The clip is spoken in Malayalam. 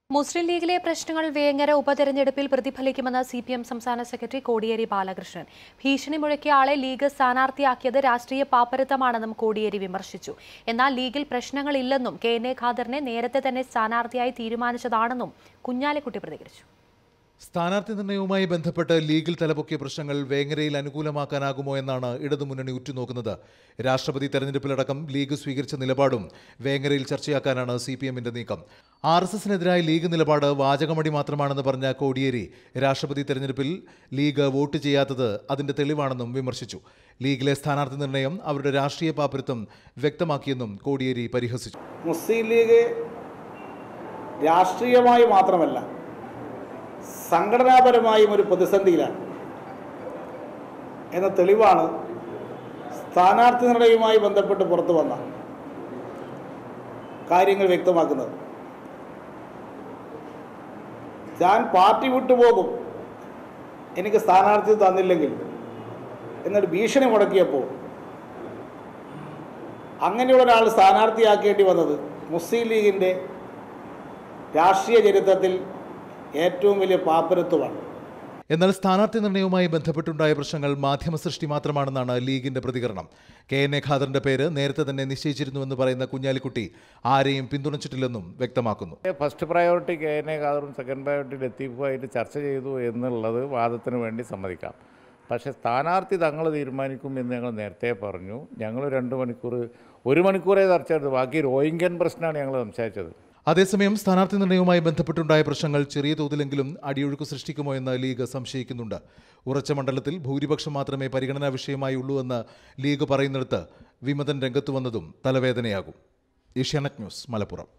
മുസ്ലിം ലീഗിലെ പ്രശ്നങ്ങൾ വേങ്ങര ഉപതെരഞ്ഞെടുപ്പിൽ പ്രതിഫലിക്കുമെന്ന് സി പി എം സംസ്ഥാന സെക്രട്ടറി കോടിയേരി ബാലകൃഷ്ണൻ ഭീഷണി മുഴക്കിയ ആളെ ലീഗ് സ്ഥാനാർത്ഥിയാക്കിയത് രാഷ്ട്രീയ പാപ്പരത്തമാണെന്നും കോടിയേരി വിമർശിച്ചു എന്നാൽ ലീഗിൽ പ്രശ്നങ്ങളില്ലെന്നും കെ എൻ എ ഖാദറിനെ നേരത്തെ തന്നെ സ്ഥാനാർത്ഥിയായി തീരുമാനിച്ചതാണെന്നും കുഞ്ഞാലിക്കുട്ടി പ്രതികരിച്ചു സ്ഥാനാർത്ഥി നിർണയവുമായി ബന്ധപ്പെട്ട് ലീഗിൽ തലപൊക്കിയ പ്രശ്നങ്ങൾ വേങ്ങരയിൽ അനുകൂലമാക്കാനാകുമോ എന്നാണ് ഇടതുമുന്നണി ഉറ്റുനോക്കുന്നത് രാഷ്ട്രപതി തെരഞ്ഞെടുപ്പിലടക്കം ലീഗ് സ്വീകരിച്ച നിലപാടും വേങ്ങരയിൽ ചർച്ചയാക്കാനാണ് സി പി എമ്മിന്റെ നീക്കം ആർ എസ് എസിനെതിരായ ലീഗ് നിലപാട് വാചകമടി മാത്രമാണെന്ന് പറഞ്ഞ കോടിയേരി രാഷ്ട്രപതി തെരഞ്ഞെടുപ്പിൽ ലീഗ് വോട്ട് ചെയ്യാത്തത് അതിന്റെ തെളിവാണെന്നും വിമർശിച്ചു ലീഗിലെ സ്ഥാനാർത്ഥി നിർണയം അവരുടെ രാഷ്ട്രീയ പാപ്പരത്വം വ്യക്തമാക്കിയെന്നും കോടിയേരി പരിഹസിച്ചു മുസ്ലിം ലീഗ് രാഷ്ട്രീയമായി മാത്രമല്ല സംഘടനാപരമായും ഒരു പ്രതിസന്ധിയിലാണ് എന്ന തെളിവാണ് സ്ഥാനാർത്ഥി നിർണയവുമായി ബന്ധപ്പെട്ട് പുറത്തു വന്ന കാര്യങ്ങൾ വ്യക്തമാക്കുന്നത് ഞാൻ പാർട്ടി വിട്ടുപോകും എനിക്ക് സ്ഥാനാർത്ഥി തന്നില്ലെങ്കിൽ എന്നൊരു ഭീഷണി മുടക്കിയപ്പോൾ അങ്ങനെയുള്ള ഒരാൾ സ്ഥാനാർത്ഥിയാക്കേണ്ടി വന്നത് മുസ്ലിം ലീഗിൻ്റെ രാഷ്ട്രീയ ചരിത്രത്തിൽ ഏറ്റവും വലിയ പാപ്പരത്വമാണ് എന്നാൽ സ്ഥാനാർത്ഥി നിർണയവുമായി ബന്ധപ്പെട്ടുണ്ടായ പ്രശ്നങ്ങൾ മാധ്യമ സൃഷ്ടി മാത്രമാണെന്നാണ് ലീഗിന്റെ പ്രതികരണം കെ എൻ എ ഖാദറിന്റെ പേര് നേരത്തെ തന്നെ നിശ്ചയിച്ചിരുന്നുവെന്ന് പറയുന്ന കുഞ്ഞാലിക്കുട്ടി ആരെയും പിന്തുണച്ചിട്ടില്ലെന്നും വ്യക്തമാക്കുന്നു first priority K N A ഖാദറും സെക്കൻഡ് പ്രയോറിറ്റി ലത്തീഫുമായിട്ട് ചർച്ച ചെയ്തു എന്നുള്ളത് വാദത്തിന് വേണ്ടി സമ്മതിക്കാം പക്ഷേ സ്ഥാനാർത്ഥി തങ്ങൾ തീരുമാനിക്കും എന്ന് ഞങ്ങൾ നേരത്തെ പറഞ്ഞു ഞങ്ങൾ രണ്ട് മണിക്കൂർ ഒരു മണിക്കൂറേ ചർച്ച ചെയ്തത് ബാക്കി റോയിങ്കൻ പ്രശ്നമാണ് ഞങ്ങൾ സംസാരിച്ചത് അതേസമയം സ്ഥാനാർത്ഥി നിർണയവുമായി ബന്ധപ്പെട്ടുണ്ടായ പ്രശ്നങ്ങൾ ചെറിയ തോതിലെങ്കിലും അടിയൊഴുക്ക് സൃഷ്ടിക്കുമോ എന്ന് ലീഗ് സംശയിക്കുന്നുണ്ട് ഉറച്ച മണ്ഡലത്തിൽ ഭൂരിപക്ഷം മാത്രമേ പരിഗണനാ വിഷയമായി ഉള്ളൂ എന്ന് ലീഗ് പറയുന്നിടത്ത് വിമതൻ രംഗത്തു വന്നതും തലവേദനയാകും ഏഷ്യാനെറ്റ് ന്യൂസ് മലപ്പുറം